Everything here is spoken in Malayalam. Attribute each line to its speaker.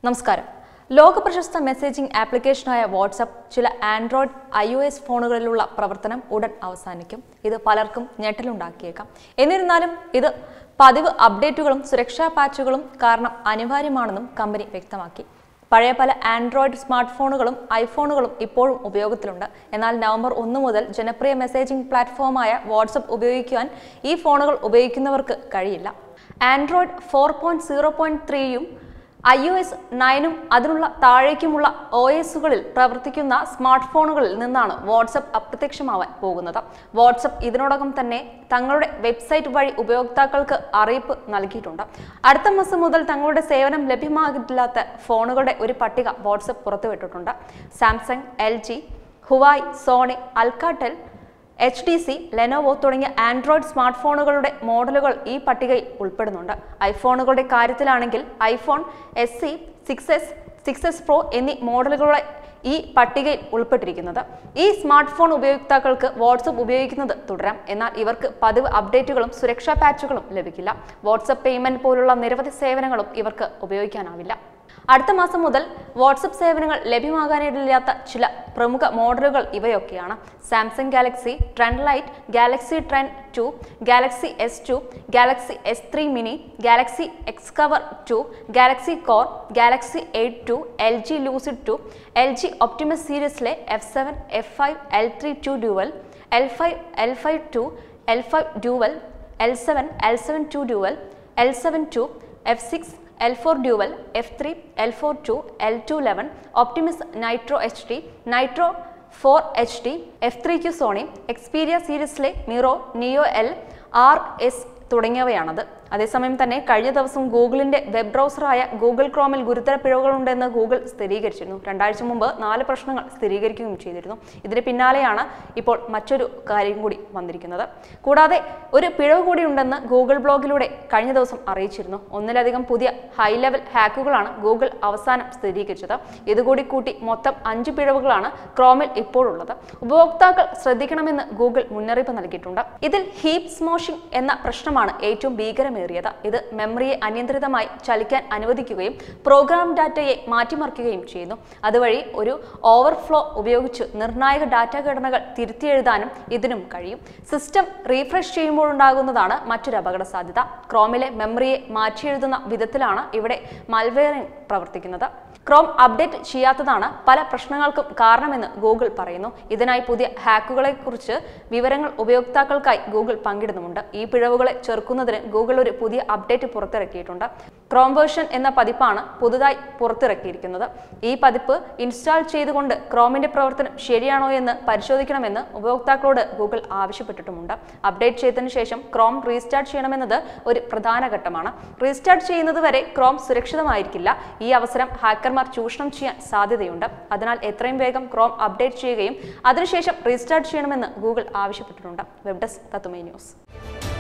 Speaker 1: നമസ്കാരം ലോക പ്രശസ്ത മെസ്സേജിംഗ് ആപ്ലിക്കേഷനായ വാട്സപ്പ് ചില ആൻഡ്രോയിഡ് ഐ ഒ എസ് ഫോണുകളിലുള്ള പ്രവർത്തനം ഉടൻ അവസാനിക്കും ഇത് പലർക്കും ഞെട്ടലുണ്ടാക്കിയേക്കാം എന്നിരുന്നാലും ഇത് പതിവ് അപ്ഡേറ്റുകളും സുരക്ഷാ പാച്ചുകളും കാരണം അനിവാര്യമാണെന്നും കമ്പനി വ്യക്തമാക്കി പഴയ പല ആൻഡ്രോയിഡ് സ്മാർട്ട് ഫോണുകളും ഐഫോണുകളും ഇപ്പോഴും ഉപയോഗത്തിലുണ്ട് എന്നാൽ നവംബർ ഒന്ന് മുതൽ ജനപ്രിയ മെസ്സേജിംഗ് പ്ലാറ്റ്ഫോമായ വാട്സപ്പ് ഉപയോഗിക്കുവാൻ ഈ ഫോണുകൾ ഉപയോഗിക്കുന്നവർക്ക് കഴിയില്ല Android four point zero point ത്രീയും ഐ ഒ എസ് നയനും അതിനുള്ള താഴേക്കുമുള്ള ഒ എസുകളിൽ പ്രവർത്തിക്കുന്ന സ്മാർട്ട് ഫോണുകളിൽ നിന്നാണ് വാട്സപ്പ് അപ്രത്യക്ഷമാവാൻ പോകുന്നത് വാട്സപ്പ് ഇതിനോടകം തന്നെ തങ്ങളുടെ വെബ്സൈറ്റ് വഴി ഉപയോക്താക്കൾക്ക് അറിയിപ്പ് നൽകിയിട്ടുണ്ട് അടുത്ത മാസം മുതൽ തങ്ങളുടെ സേവനം ലഭ്യമാകില്ലാത്ത ഫോണുകളുടെ ഒരു പട്ടിക വാട്സപ്പ് പുറത്തുവിട്ടിട്ടുണ്ട് Samsung L G Huawei Sony Alcatel H T C Lenovo തുടങ്ങിയ ആൻഡ്രോയിഡ് സ്മാർട്ട് ഫോണുകളുടെ മോഡലുകൾ ഈ പട്ടികയിൽ ഉൾപ്പെടുന്നുണ്ട് ഐഫോണുകളുടെ കാര്യത്തിലാണെങ്കിൽ iPhone S C six S six S pro എന്നീ മോഡലുകളുടെ ഈ പട്ടികയിൽ ഉൾപ്പെട്ടിരിക്കുന്നത് ഈ സ്മാർട്ട് ഫോൺ ഉപയോക്താക്കൾക്ക് വാട്സപ്പ് ഉപയോഗിക്കുന്നത് തുടരാം എന്നാൽ ഇവർക്ക് പതിവ് അപ്ഡേറ്റുകളും സുരക്ഷാ പാച്ചുകളും ലഭിക്കില്ല വാട്സപ്പ് പേയ്മെന്റ് പോലുള്ള നിരവധി സേവനങ്ങളും ഇവർക്ക് ഉപയോഗിക്കാനാവില്ല അടുത്ത മാസം മുതൽ വാട്സപ്പ് സേവനങ്ങൾ ലഭ്യമാകാനിടയില്ലാത്ത ചില പ്രമുഖ മോഡലുകൾ ഇവയൊക്കെയാണ് Samsung Galaxy Trend Lite Galaxy Trend two Galaxy S two Galaxy S three mini Galaxy X Cover two Galaxy Core Galaxy eight two L G Lucid two L G Optimus സീരീസിലെ F seven F five L three two dual L five L five two L five dual L seven L seven two dual L seven two F six L four dual F three L four to L two eleven Optimus Nitro H D Nitro four H D F three Q Sony Xperia സീരീസിലെ Miro Neo L R S തുടങ്ങിയവയാണത് അതേസമയം തന്നെ കഴിഞ്ഞ ദിവസം ഗൂഗിളിന്റെ വെബ് ബ്രൗസറായ ഗൂഗിൾ ക്രോമിൽ ഗുരുതര പിഴവുകളുണ്ടെന്ന് ഗൂഗിൾ സ്ഥിരീകരിച്ചിരുന്നു രണ്ടാഴ്ച മുമ്പ് നാല് പ്രശ്നങ്ങൾ സ്ഥിരീകരിക്കുകയും ചെയ്തിരുന്നു ഇതിന് പിന്നാലെയാണ് ഇപ്പോൾ മറ്റൊരു കാര്യം കൂടി വന്നിരിക്കുന്നത് കൂടാതെ ഒരു പിഴവ് കൂടി ഉണ്ടെന്ന് ഗൂഗിൾ ബ്ലോഗിലൂടെ കഴിഞ്ഞ ദിവസം അറിയിച്ചിരുന്നു ഒന്നിലധികം പുതിയ ഹൈ ലെവൽ ഹാക്കുകളാണ് ഗൂഗിൾ അവസാനം സ്ഥിരീകരിച്ചത് ഇതുകൂടി കൂട്ടി മൊത്തം അഞ്ച് പിഴവുകളാണ് ക്രോമിൽ ഇപ്പോഴുള്ളത് ഉപഭോക്താക്കൾ ശ്രദ്ധിക്കണമെന്ന് ഗൂഗിൾ മുന്നറിയിപ്പ് നൽകിയിട്ടുണ്ട് ഇതിൽ ഹീപ് സ്മോഷിംഗ് എന്ന പ്രശ്നമാണ് ഏറ്റവും ഭീകരമേറിയത് ഇത് മെമ്മറിയെ അനിയന്ത്രിതമായി ചലിക്കാൻ അനുവദിക്കുകയും പ്രോഗ്രാം ഡാറ്റയെ മാറ്റിമറിക്കുകയും ചെയ്യുന്നു അതുവഴി ഒരു ഓവർഫ്ലോ ഉപയോഗിച്ച് നിർണായക ഡാറ്റ ഘടനകൾ തിരുത്തിയെഴുതാനും ഇതിനും കഴിയും സിസ്റ്റം റീഫ്രഷ് ചെയ്യുമ്പോഴുണ്ടാകുന്നതാണ് മറ്റൊരു അപകട സാധ്യത ക്രോമിലെ മെമ്മറിയെ മാറ്റിയെഴുതുന്ന വിധത്തിലാണ് ഇവിടെ മൽവെയറിംഗ് പ്രവർത്തിക്കുന്നത് ക്രോം അപ്ഡേറ്റ് ചെയ്യാത്തതാണ് പല പ്രശ്നങ്ങൾക്കും കാരണമെന്ന് ഗൂഗിൾ പറയുന്നു ഇതിനായി പുതിയ ഹാക്കുകളെ കുറിച്ച് വിവരങ്ങൾ ഉപയോക്താക്കൾക്കായി ഗൂഗിൾ പങ്കിടുന്നുമുണ്ട് ഈ പിഴവുകളെ ചെറുക്കുന്നതിന് ഗൂഗിൾ ഒരു പുതിയ അപ്ഡേറ്റ് പുറത്തിറക്കിയിട്ടുണ്ട് ക്രോം വേർഷൻ എന്ന പതിപ്പാണ് പുതുതായി പുറത്തിറക്കിയിരിക്കുന്നത് ഈ പതിപ്പ് ഇൻസ്റ്റാൾ ചെയ്തുകൊണ്ട് ക്രോമിന്റെ പ്രവർത്തനം ശരിയാണോ എന്ന് പരിശോധിക്കണമെന്ന് ഉപയോക്താക്കളോട് ഗൂഗിൾ ആവശ്യപ്പെട്ടിട്ടുമുണ്ട് അപ്ഡേറ്റ് ചെയ്തതിനു ശേഷം ക്രോം റീസ്റ്റാർട്ട് ചെയ്യണമെന്നത് ഒരു പ്രധാന ഘട്ടമാണ് റീസ്റ്റാർട്ട് ചെയ്യുന്നത് വരെ ക്രോം സുരക്ഷിതമായിരിക്കില്ല ഈ അവസരം ഹാക്കർമാർ ചൂഷണം ചെയ്യാൻ സാധ്യതയുണ്ട് അതിനാൽ എത്രയും വേഗം ക്രോം അപ്ഡേറ്റ് ചെയ്യുകയും അതിനുശേഷം റീസ്റ്റാർട്ട് ചെയ്യണമെന്ന് ഗൂഗിൾ ആവശ്യപ്പെട്ടിട്ടുണ്ട് വെബ് ഡെസ്ക് തത്തുമൈ ന്യൂസ്